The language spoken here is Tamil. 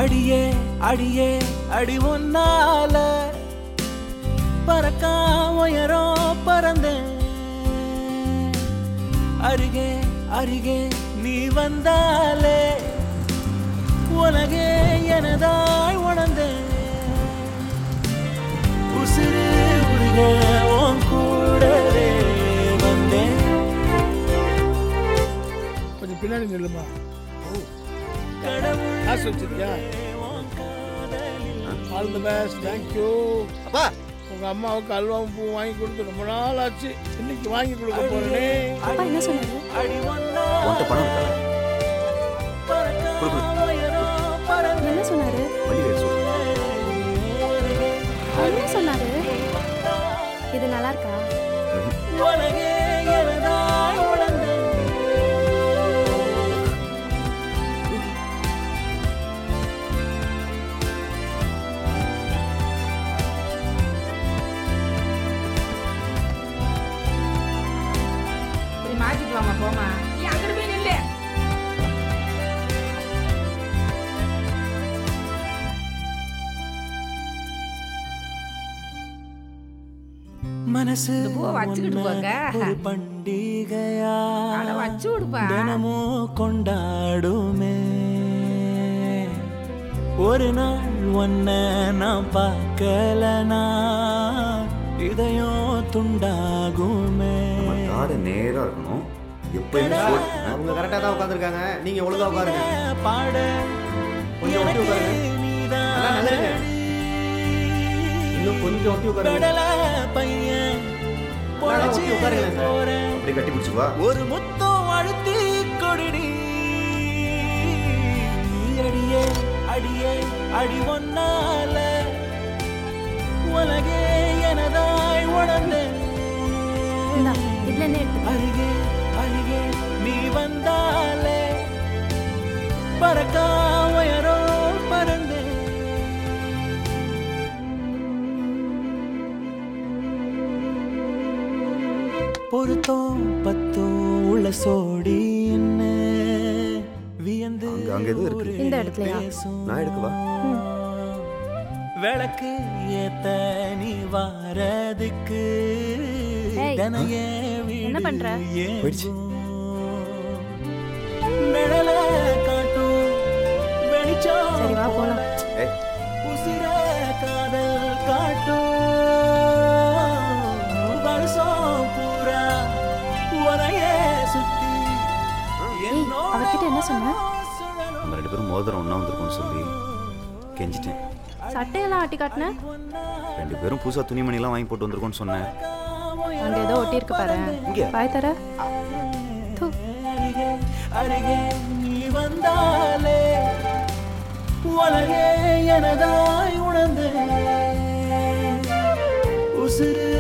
அடியே அடியே அடி ஒன்னால பறக்கா உயரம் பறந்தேன் அருகே அருகே நீ வந்தாலே உலகே எனதாய் உணர்ந்தேன் உசிறு உருக உன் கூடவே வந்தேன் கொஞ்சம் பின்னாடி நில்லுமா கடவுள் காசு வச்சிருக்கியா உன் காதலில் ஆல் தி பெஸ்ட் தேங்க்யூ அப்பா உங்க அம்மாவுக்கு அல்வாவும் பூ வாங்கி கொடுத்து ரொம்ப நாள் ஆச்சு இன்னைக்கு வாங்கி கொடுக்க போறேனே அப்பா என்ன சொன்னாரு அடி ஒன்னா உன்கிட்ட பணம் இருக்கா பறக்கா உயரம் பறந்தேன் என்ன சொன்னாரு வழி வேறு சொல்லு என்ன சொன்னாரு இது நல்லா இருக்கா உலகே எனதாய் உணர்ந்தேன் போய் மாத்திட்டு வாமா போமா நீ அங்கிட்டு போய் நில்லு மனசு இந்த பூவை வச்சுக்கிட்டு உன்னை போங்க. ஒரு பண்டிகையா அட வச்சு விடுப்பா தினமும் கொண்டாடுமே ஒரு நாள் ஒன்ன நான் பார்க்கலனா இதயம் துண்டாகுமே நம்ம காடு நேரா இருக்கணும் எப்பயுமே சோறு அவங்க கரெக்டாக தான் உட்காந்துருக்காங்க நீங்கள் ஒழுங்கா உட்காருங்க பாட கொஞ்சம் ஒட்டி உட்காருங்க நல்லா நல்லதுங்க. இன்னும் கொஞ்சம் ஒட்டி உட்காருங்க கடல பையன் நல்லா ஒட்டி உட்காருங்களேன் சார். போறேன் அப்படி கட்டி பிடிச்சுவா ஒரு முத்தம் அழுத்தி கொடிடி அடியே அடியே அடி ஒன்னால உலகே எனதாய் உணர்ந்தேன் இந்தா இதுல என்ன எடுத்து அருகே அருகே நீ வந்தாலே பறக்கா உயரோ பறந்தேன் பொருத்தம் பத்தும் உள்ள சோடி என்ன வியந்து அங்க- அங்க எதுவும் இருக்கு. ஊரே இந்த இடத்துலயா? பேசும். நான் எடுக்கவா? விளக்கு ஏத்த நீ வாரதுக்கு ஏய், தனைய என்ன பண்ற? போயிடுச்சு. நிழல காட்டும் வெளிச்சம் சரி, வா, போலாம். ஏய் உசிர காதல் காட்டும் வருஷம் பூரா உரையே சுத்தி ஏய் அவர்கிட்ட என்ன சொன்ன நம்ம ரெண்டு பேரும் மோதிரம் ஒன்றா வந்திருக்கோம்னு சொல்லி கெஞ்சிட்டேன் சட்டையெல்லாம் ஆட்டி காட்டின ரெண்டு பேரும் புதுசாக துணிமணிலாம் வாங்கி போட்டு வந்திருக்கோம்னு சொன்னேன் அங்க ஏதோ ஒட்டி இருக்கு பாரு இங்க? பாய் தர தூ அருகே அருகே நீ வந்தாலே உலகே எனதாய் உணர்ந்தே உசிறு